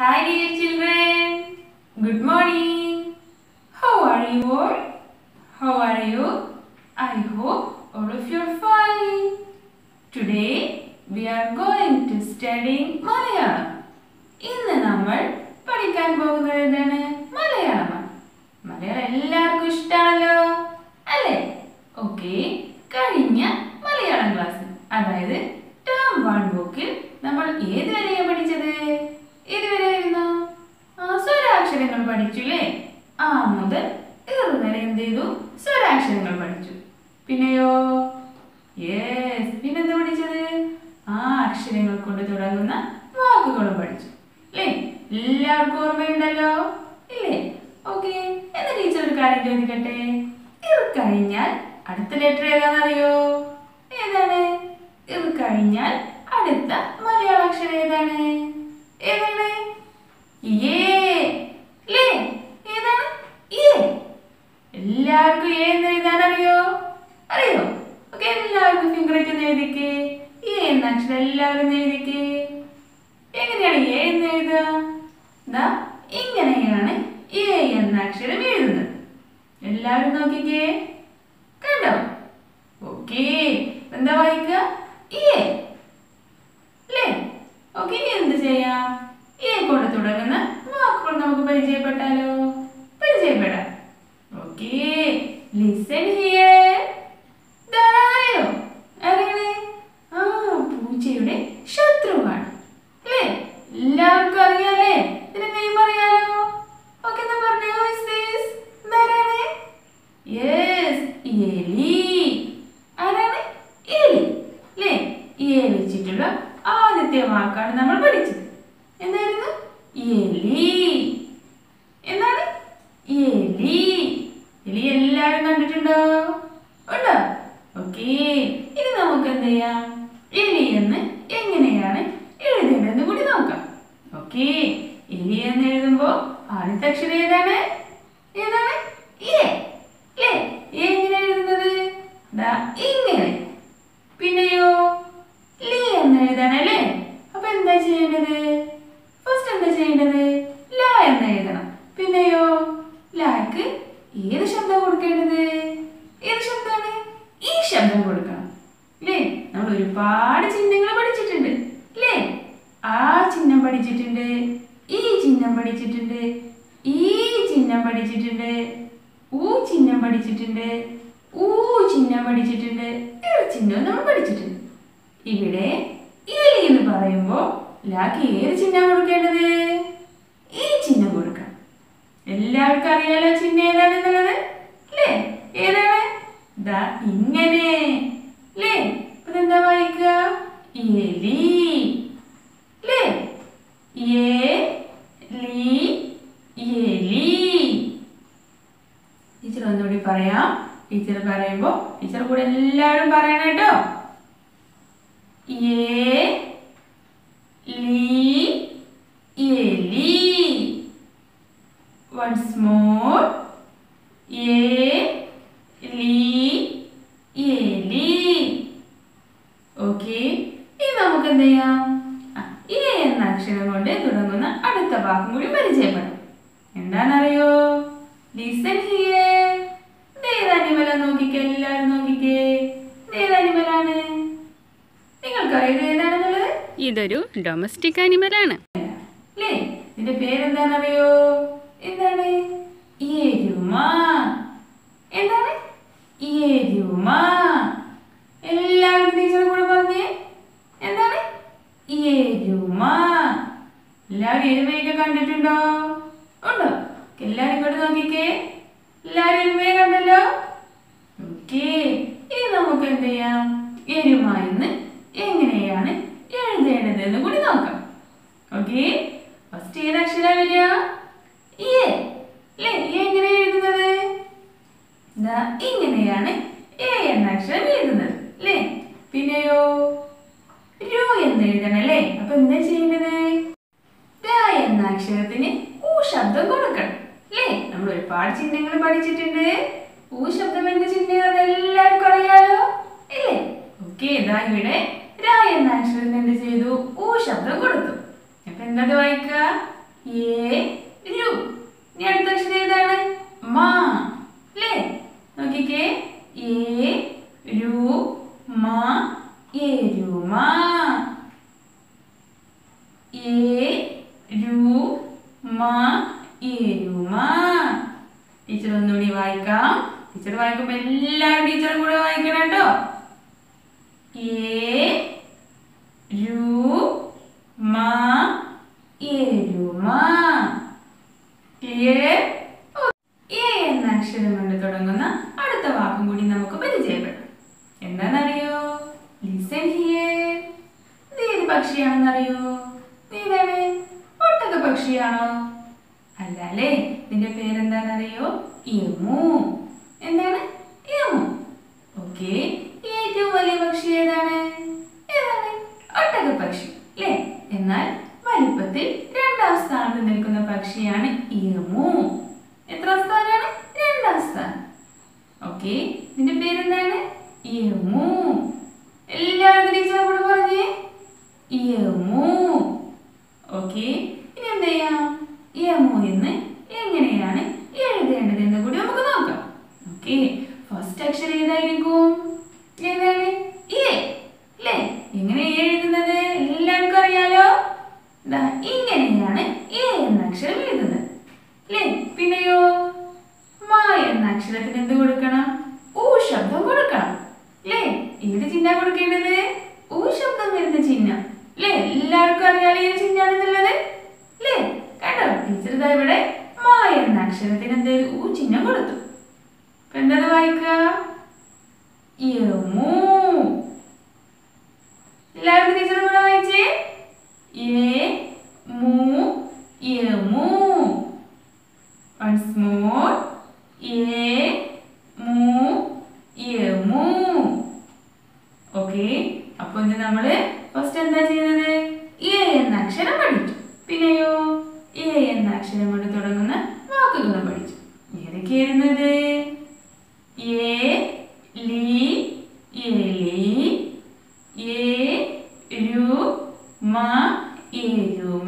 Hi dear children. Good morning. How are you all? How are you? I hope all of you are fine. Today we are going to study Malayalam ഇന്ന് നമ്മൾ പഠിക്കാൻ പോകുന്നത് എന്താണ് മലയാളമാണ് മലയാളം എല്ലാവർക്കും ഇഷ്ടമാണല്ലോ അല്ലേ okay കഴിഞ്ഞ മലയാളം ക്ലാസ് അതായത് ടേം വൺ ബുക്കിൽ നമ്മൾ ഏത് വരെയാണ് പഠിച്ചത് ഏത് വരെയായിരുന്നു ആ സ്വരാക്ഷരങ്ങൾ പഠിച്ചു അല്ലേ ആ മുതൽ ഇറു വരെ എന്ത് ചെയ്തു സ്വരാക്ഷരങ്ങൾ പഠിച്ചു പിന്നെയോ യെസ് പിന്നെന്താ പഠിച്ചത് ആ അക്ഷരങ്ങൾ കൊണ്ട് തുടങ്ങുന്ന വാക്കുകളും പഠിച്ചു അല്ലേ എല്ലാവർക്കും ഓർമ്മയുണ്ടല്ലോ ഇല്ലേ ഓക്കെ എന്നാ ടീച്ചർ ഒരു കാര്യം ചോദിക്കട്ടെ ഇർ കഴിഞ്ഞാൽ അടുത്ത ലെറ്റർ ഏതാണെന്നറിയോ ഏതാണ് ഇർ കഴിഞ്ഞാൽ അടുത്ത മലയാള അക്ഷരം ഏതാണ് ഏതാണ് ഏ ലേ ഏതാണ് ഏ എല്ലാവർക്കും ഏ എന്ന് എഴുതാൻ അറിയോ അറിയോ ഓക്കെ എല്ലാവർക്കും ഫിംഗറേറ്റ് ഒന്ന് എഴുതിക്കേ ഏ എന്ന അക്ഷരം എല്ലാവരും ഒന്ന് എഴുതിക്കേ എങ്ങനെയാണ് എ എന്ന് എഴുതുക ദാ ഇങ്ങനെയാണ് എ എന്ന അക്ഷരം എഴുതുന്നത് എല്ലാവരും നോക്കിക്കേ കണ്ടോ ഓക്കേ എന്താ വായിക്കുക എ അല്ലേ ഓക്കെ ഇനി എന്ത് ചെയ്യാം എ കൊണ്ട് തുടങ്ങുന്ന വാക്കുകൾ നമുക്ക് പരിചയപ്പെട്ടാലോ പരിചയപ്പെടാം ഓക്കേ ലിസൺ ഹിയർ ധാരായോ അറിയണേ ആ പൂച്ചയുടെ ശത്രുവാണ് അല്ലേ എല്ലാവർക്കും അറിയാലേ ഇതിന്റെ നെയിം അറിയാലോ ഓക്കെ എന്നാ പറഞ്ഞോ is this ധാരാണേ യെസ് എലി ആരാണ് എലി അല്ലേ എ വെച്ചിട്ടുള്ള ആദ്യത്തെ വാക്കാണ് നമ്മൾ പഠിച്ചത് എന്തായിരുന്നു എലി എന്താണ് എലി എലി എല്ലാവരും കണ്ടിട്ടുണ്ടോ ഉണ്ടോ ഓക്കേ ഇനി നമുക്ക് എന്ത് ചെയ്യാം എലി എന്ന് എങ്ങനെയാണ് എഴുതേണ്ടതെന്ന് കൂടി നോക്കാം ഓക്കേ എലി എന്ന് എഴുതുമ്പോ ആദ്യത്തെ അക്ഷരം ഏതാണ് ഏതാണ് എ അല്ലേ എ എങ്ങനെ എഴുതുന്നത് ദാ ഇങ്ങനെ പിന്നെയോ ലീ എന്ന് എഴുതണല്ലേ അപ്പൊ എന്താ ചെയ്യേണ്ടത് ഫസ്റ്റ് എന്താ ചെയ്യേണ്ടത് ല എന്ന് എഴുതണം പിന്നെയോ ലാക്ക് ഏത് ശബ്ദം കൊടുക്കേണ്ടത് ഏത് ശബ്ദമാണ് ഈ ശബ്ദം കൊടുക്കണം അല്ലേ നമ്മൾ ഒരുപാട് ചിഹ്നങ്ങൾ പഠിച്ചിട്ടുണ്ട് അല്ലേ ആ ചിഹ്നം പഠിച്ചിട്ടുണ്ട് ഈ ചിഹ്നം പഠിച്ചിട്ടുണ്ട് ഈ ചിഹ്നം പഠിച്ചിട്ടുണ്ട് ഊ ചിഹ്നം പഠിച്ചിട്ടുണ്ട് ഊ ചിഹ്നം പഠിച്ചിട്ടുണ്ട് ഇ ചിഹ്നവും നമ്മൾ പഠിച്ചിട്ടുണ്ട് ഇവിടെ എലി എന്ന് പറയുമ്പോൾ ലാക്ക് ഏത് ചിഹ്നം കൊടുക്കേണ്ടത് ഈ ചിഹ്നം കൊടുക്കണം എല്ലാവർക്കും അറിയാലോ ചിഹ്നം ഏതാണെന്നുള്ളത് അല്ലേ ഏതാണ് ദാ ഇങ്ങനെ അല്ലേ അപ്പൊ എന്താ വായിക്കുക എലി അല്ലേ എ ലി എലി ടീച്ചർ ഒന്നുകൂടി പറയാം ടീച്ചർ പറയുമ്പോൾ ടീച്ചർ കൂടെ എല്ലാവരും പറയണം കേട്ടോ എ ലി എലി വൺസ് മോർ എ ലി എലി ഓക്കെ ഇനി നമുക്ക് എന്ത് ചെയ്യാം ആ, എ എന്ന അക്ഷരം കൊണ്ട് തുടങ്ങുന്ന അടുത്ത വാക്കും കൂടി പരിചയപ്പെടാം എന്താണെന്നറിയോ ലിസൺ ഹിയർ ഏത് അനിമല നോക്കിക്കേ എല്ലാവരും നോക്കിക്കേ ഏത് അനിമലാണ് നിങ്ങൾക്കറിയാം ഇത് ഏതാണെന്നുള്ളത് ഇതൊരു ഡൊമസ്റ്റിക് അനിമലാണ് അല്ലേ ഇതിന്റെ പേരെന്താണെന്നറിയോ എന്താണ് എരുമ എന്താണ് എരുമ എല്ലാവരും ടീച്ചറെ കൂടെ പറഞ്ഞേ എന്താണ് എരുമ എല്ലാവരും എരുമയൊക്കെ കണ്ടിട്ടുണ്ടോ ഉണ്ടോ എല്ലാവരും ഇങ്ങോട്ട് നോക്കിക്കേ എല്ലാവരും എരുമയെ കണ്ടല്ലോ ഓക്കേ ഇനി നമുക്ക് എന്ത് ചെയ്യാം എരുമ എന്ന് എങ്ങനെയാണ് എഴുതേണ്ടതെന്ന് കൂടി നോക്കാം ഓക്കെ ഫസ്റ്റ് ഏത് അക്ഷര വരിക എ അല്ലേ എ എങ്ങനെ എഴുതുന്നത് ദാ ഇങ്ങനെയാണ് എ എന്ന അക്ഷരം എഴുതുന്നത് അല്ലേ പിന്നെയോ രു എന്ന് എഴുതണം അല്ലേ അപ്പൊ എന്താ ചെയ്യേണ്ടത് ര എന്ന അക്ഷരത്തിന് ഊ ശബ്ദം കൊടുക്കണം അല്ലേ നമ്മൾ ഒരുപാട് ചിഹ്നങ്ങൾ പഠിച്ചിട്ടുണ്ട് ഊ ശബ്ദം എന്ന ചിഹ്നം എല്ലാവർക്കും അറിയാലോ ഇല്ലേ ഓക്കെ ഇതാ ഇവിടെ ര എന്ന അക്ഷരത്തിന് എന്ത് ചെയ്തു ഊ ശബ്ദം കൊടുത്തു അപ്പൊ എന്താ വായിക്കുക ഏ രു ഇനി അടുത്ത അക്ഷരം ഏതാണ് മാ അല്ലേ നോക്കിക്കേ ഏ രു മാ എരുമാ ഏ രു മാ എരുമാ ടീച്ചർ ഒന്നുകൂടി വായിക്കാം ടീച്ചർ വായിക്കുമ്പോൾ എല്ലാവരും ടീച്ചറും കൂടെ വായിക്കണം കേട്ടോ ഏ രു മാ എരുമാ ക്ലിയർ എ എന്ന അക്ഷരം കൊണ്ട് തുടങ്ങുന്ന അടുത്ത വാക്കും കൂടി നമുക്ക് പരിചയപ്പെടാം എന്താണെന്നറിയോ ലിസൺ ഹിയർ ഇത് ഏത് പക്ഷിയാണെന്നറിയോ ഇതേതാണ് ഒട്ടക പക്ഷിയാണോ അല്ല അല്ലേ ഇതിന്റെ പേരെന്താണെന്നറിയോ യമു എന്താണ് യമു ഓക്കെ ഏറ്റവും വലിയ പക്ഷി ഏതാണ് ഏതാണ് ഒട്ടക പക്ഷി അല്ലേ എന്നാൽ വലിപ്പത്തിൽ രണ്ടാം സ്ഥാനത്ത് നിൽക്കുന്ന പക്ഷിയാണ് യമു എത്ര സ്ഥാനാണ് രണ്ടാം സ്ഥാനം ഓക്കെ ഇതിന്റെ പേരെന്താണ് യമു എല്ലാവരും ടീച്ചറെ കൂടെ പറഞ്ഞേ യമു ഓക്കെ ഇനി എന്ത് ചെയ്യാം യമു എന്ന് എങ്ങനെയാണ് എഴുതേണ്ടത് എന്ന് കൂടി നമുക്ക് നോക്കാം ഓക്കെ ഫസ്റ്റ് അക്ഷരം ഏതായിരിക്കും ഏതാണ് എ അല്ലേ എങ്ങനെ എഴുതുന്നത് എല്ലാവർക്കും അറിയാലോ ദാ ഇങ്ങനെയാണ് എ എന്ന അക്ഷരം എഴുതുന്നത് അല്ലേ പിന്നെയോ മാ എന്ന അക്ഷരത്തിന് എന്ത് കൊടുക്കണം ഊ ശബ്ദം കൊടുക്കണം അല്ലേ ഏത് ചിഹ്ന കൊടുക്കേണ്ടത് ഊ ശബ്ദം വരുന്ന ചിഹ്നം അല്ലേ എല്ലാവർക്കും അറിയാലോ ഏത് ചിഹ്നാണെന്നുള്ളത് അല്ലേ കണ്ടോ ടീച്ചർ ഇതാ ഇവിടെ മാ എന്ന അക്ഷരത്തിന് എന്ത് ഊ ചിഹ്നം കൊടുത്തു അപ്പൊ എന്താണ് വായിക്കുക യമു എല്ലാവർക്കും ടീച്ചർ കൂടെ വായിച്ചേ എ മു യമു വൺസ് മോർ എ മു യമു ഓക്കെ അപ്പൊ ഇന്ന് നമ്മള് ഫസ്റ്റ് എന്താ ചെയ്യുന്നത് എ എന്ന അക്ഷരം പഠിച്ചു പിന്നെയോ എ എന്ന അക്ഷരം കൊണ്ട് തുടങ്ങുന്ന വാക്കുകളും പഠിച്ചു ഏതൊക്കെയായിരുന്നത് എ ലി എലി എ രു മ എരുമ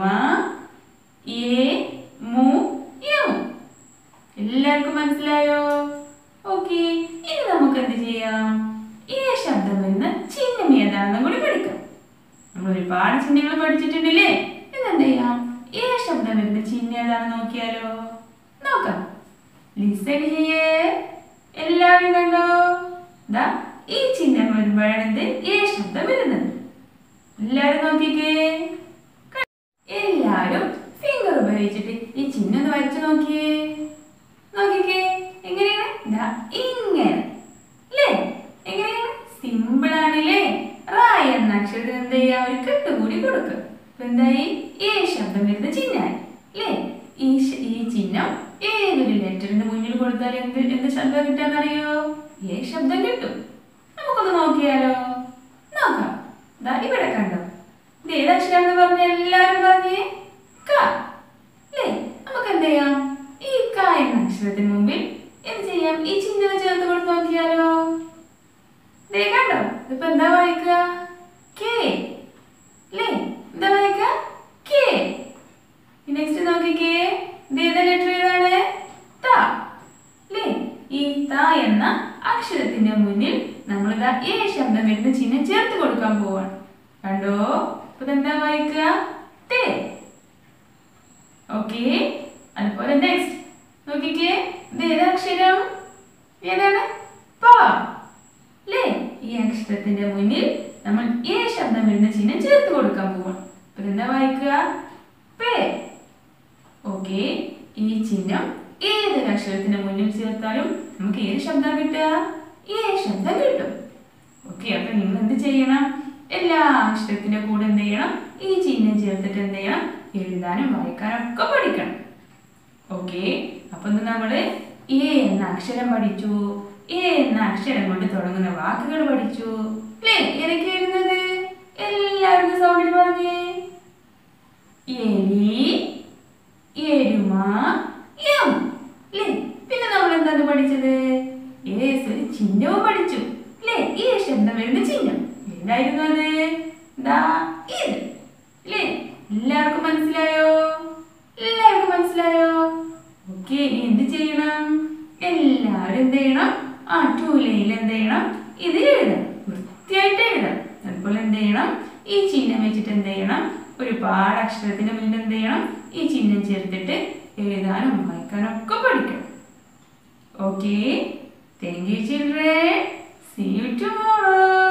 എ മു യമു എല്ലാവർക്കും മനസ്സിലായോ ഓക്കെ ഇനി നമുക്ക് എന്ത് ചെയ്യാം ഏ ശബ്ദം വരുന്ന ചിഹ്നം ഏതാണെന്നും കൂടി പഠിക്കാം നമ്മൾ ഒരുപാട് ചിഹ്നങ്ങൾ പഠിച്ചിട്ടുണ്ടല്ലേ ഇന്നെന്ത് ചെയ്യാം ഏ ശബ്ദം വരുന്ന ചിഹ്നം ഏതാണെന്ന് നോക്കിയാലോ നോക്കാം ലിസൺ ചെയ്യേ എല്ലാവരും കണ്ടോ ദാ ഈ ചിഹ്നം വരുമ്പോഴാണ് എന്ത് ഏ ശബ്ദം വരുന്നത് എല്ലാവരും നോക്കിക്കേ ക- എല്ലാവരും ഫിംഗർ ഉപയോഗിച്ചിട്ട് ഈ ചിഹ്നം ഒന്ന് വരച്ചു നോക്കിയേ നോക്കിക്കേ എങ്ങനെയാണ് ദാ ഇങ്ങനെ അല്ലേ എങ്ങനെയാണ് സിമ്പിൾ ആണല്ലേ റാ എന്ന അക്ഷരത്തിന് എന്ത് ചെയ്യാ ഒരു കെട്ടുകൂടി കൊടുക്കുക അപ്പൊ എന്തായി ഏ ശബ്ദം വരുന്ന ചിഹ്നമായി അല്ലേ ഈ ശ- ഈ ചിഹ്നം ഏതൊരു ലെറ്ററിന്റെ മുന്നിൽ കൊടുത്താൽ എന്ത് എന്ത് ശബ്ദം കിട്ടാന്നറിയോ ഏ ശബ്ദം കിട്ടും നമുക്കൊന്ന് നോക്കിയാലോ നോക്കാം ദാ ഇവിടെ കണ്ടോ ഇത് ഏത് അക്ഷരാന്ന് പറഞ്ഞ എല്ലാരും പറഞ്ഞേ ക അല്ലേ നമുക്ക് എന്ത് ചെയ്യാം ഈ ക എന്ന അക്ഷരത്തിന് മുമ്പിൽ എന്ത് ചെയ്യാം ഈ ചിഹ്നം ചേർത്ത് കൊടുത്ത് നോക്കിയാലോ ദേ കണ്ടോ ഇപ്പൊ എന്താ വായിക്കുക കെ അല്ലേ എന്താ വായിക്കുക കെ നെക്സ്റ്റ് നോക്കിക്കേ ഇത് ഏതാ ലെറ്റർ ഏതാണ് ത അല്ലേ ഈ ത എന്ന അക്ഷരത്തിന്റെ മുന്നിൽ നമ്മൾ ഇതാ ഏ ശബ്ദം വരുന്ന ചിഹ്നം ചേർത്ത് കൊടുക്കാൻ പോവാണ് കണ്ടോ ഇപ്പൊ എന്താ വായിക്കുക തേ ഓക്കെ അതുപോലെ നെക്സ്റ്റ് നോക്കിക്കേ ഇത് ഏതാ അക്ഷരം ഏതാണ് പ അല്ലേ ഈ അക്ഷരത്തിന്റെ മുന്നിൽ നമ്മൾ ഏ ശബ്ദം വരുന്ന ചിഹ്നം ചേർത്ത് കൊടുക്കാൻ പോവാണ് അപ്പൊ എന്താ വായിക്കുക പേ ഓക്കെ ഈ ചിഹ്നം ഏതൊരു അക്ഷരത്തിന്റെ മുന്നിൽ ചേർത്താലും നമുക്ക് ഏത് ശബ്ദം കിട്ടുക ഏ ശബ്ദം കിട്ടും ഓക്കെ അപ്പൊ നിങ്ങൾ എന്ത് ചെയ്യണം എല്ലാ അക്ഷരത്തിന്റെ കൂടെ എന്ത് ചെയ്യണം ഈ ചിഹ്നം ചേർത്തിട്ട് എന്ത് ചെയ്യണം എഴുതാനും വായിക്കാനും ഒക്കെ പഠിക്കണം ഓക്കെ അപ്പൊ ഇന്ന് നമ്മള് എ എന്ന അക്ഷരം പഠിച്ചു എ എന്ന അക്ഷരം കൊണ്ട് തുടങ്ങുന്ന വാക്കുകൾ പഠിച്ചു അല്ലേ ഏതൊക്കെ വരുന്നത് എല്ലാവരും സൗണ്ടിൽ പറഞ്ഞേ എലി എരുമ യം അല്ലേ പിന്നെ നമ്മൾ എന്താണ് പഠിച്ചത് ഏസ് ഒരു ചിഹ്നവും പഠിച്ചു അല്ലേ ഈ ശബ്ദം വരുന്ന ചിഹ്നം ഏതായിരുന്നു അത് ദാ ഇത് അല്ലേ എല്ലാവർക്കും മനസ്സിലായോ എല്ലാവരും എന്ത് ചെയ്യണം ആ ടൂ ലൈനിൽ എന്ത് ചെയ്യണം ഇത് എഴുതണം വൃത്തിയായിട്ട് എഴുതണം അതുപോലെ എന്ത് ചെയ്യണം ഈ ചിഹ്നം വെച്ചിട്ട് എന്ത് ചെയ്യണം ഒരുപാട് അക്ഷരത്തിന്റെ മുന്നിൽ എന്ത് ചെയ്യണം ഈ ചിഹ്നം ചേർത്തിട്ട് എഴുതാനും വായിക്കാനും ഒക്കെ പഠിക്കണം okay thank you children see you tomorrow